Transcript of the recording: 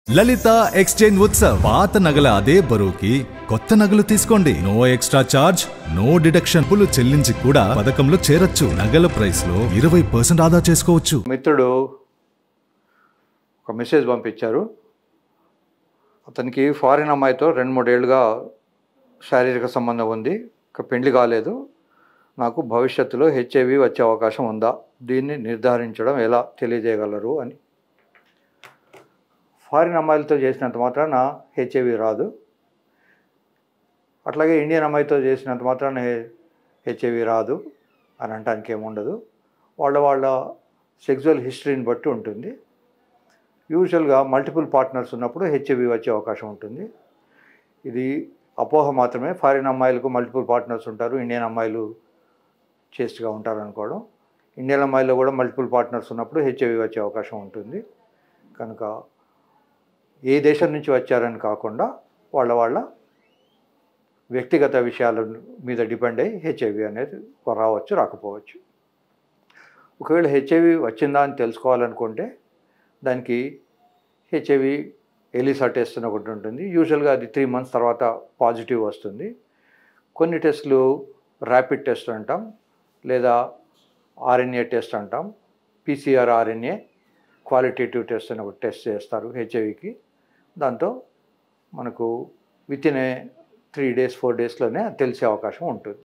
లలిత exchange Utsav పాత నగల అదే బరువుకి కొత్త నగలు తీసుకోండి no extra charge no deduction పులు చెల్లించి కూడా పథకంలో చేరొచ్చు నగల ప్రైస్ లో ఇరవై పర్సెంట్ ఆదా చేసుకోవచ్చు మిత్రుడు ఒక మెసేజ్ పంపించారు అతనికి ఫారిన్ అమ్మాయితో రెండు మూడేళ్లుగా శారీరక సంబంధం ఉంది ఇంకా పెళ్లి కాలేదు నాకు భవిష్యత్తులో హెచ్ఐవి వచ్చే అవకాశం ఉందా దీన్ని నిర్ధారించడం ఎలా తెలియజేయగలరు అని ఫారిన్ అమ్మాయిలతో చేసినంత మాత్రాన హెచ్ఐవి రాదు అట్లాగే ఇండియన్ అమ్మాయితో చేసినంత మాత్రాన హెచ్ఐవి రాదు అని అనటానికి ఏముండదు వాళ్ళ వాళ్ళ సెక్సువల్ హిస్టరీని బట్టి ఉంటుంది యూజువల్గా మల్టిపుల్ పార్ట్నర్స్ ఉన్నప్పుడు హెచ్ఐవి వచ్చే అవకాశం ఉంటుంది ఇది అపోహ మాత్రమే ఫారిన్ అమ్మాయిలకు మల్టిపుల్ పార్ట్నర్స్ ఉంటారు ఇండియన్ అమ్మాయిలు చేస్ట్గా ఉంటారు అనుకోవడం ఇండియన్ అమ్మాయిలో కూడా మల్టిపుల్ పార్ట్నర్స్ ఉన్నప్పుడు హెచ్ఐవి వచ్చే అవకాశం ఉంటుంది కనుక ఏ దేశం నుంచి వచ్చారని కాకుండా వాళ్ళ వాళ్ళ వ్యక్తిగత విషయాల మీద డిపెండ్ అయ్యి హెచ్ఐవి అనేది రావచ్చు రాకపోవచ్చు ఒకవేళ హెచ్ఐవి వచ్చిందా అని తెలుసుకోవాలనుకుంటే దానికి హెచ్ఐవి ఎలిసా టెస్ట్ అని ఒకటి ఉంటుంది యూజువల్గా అది త్రీ మంత్స్ తర్వాత పాజిటివ్ వస్తుంది కొన్ని టెస్టులు ర్యాపిడ్ టెస్ట్ అంటాం లేదా ఆర్ఎన్ఏ టెస్ట్ అంటాం పీసీఆర్ ఆర్ఎన్ఏ క్వాలిటేటివ్ టెస్ట్ అని ఒకటి టెస్ట్ చేస్తారు హెచ్ఐవికి దాంతో మనకు within a three days four డేస్లోనే తెలిసే అవకాశం ఉంటుంది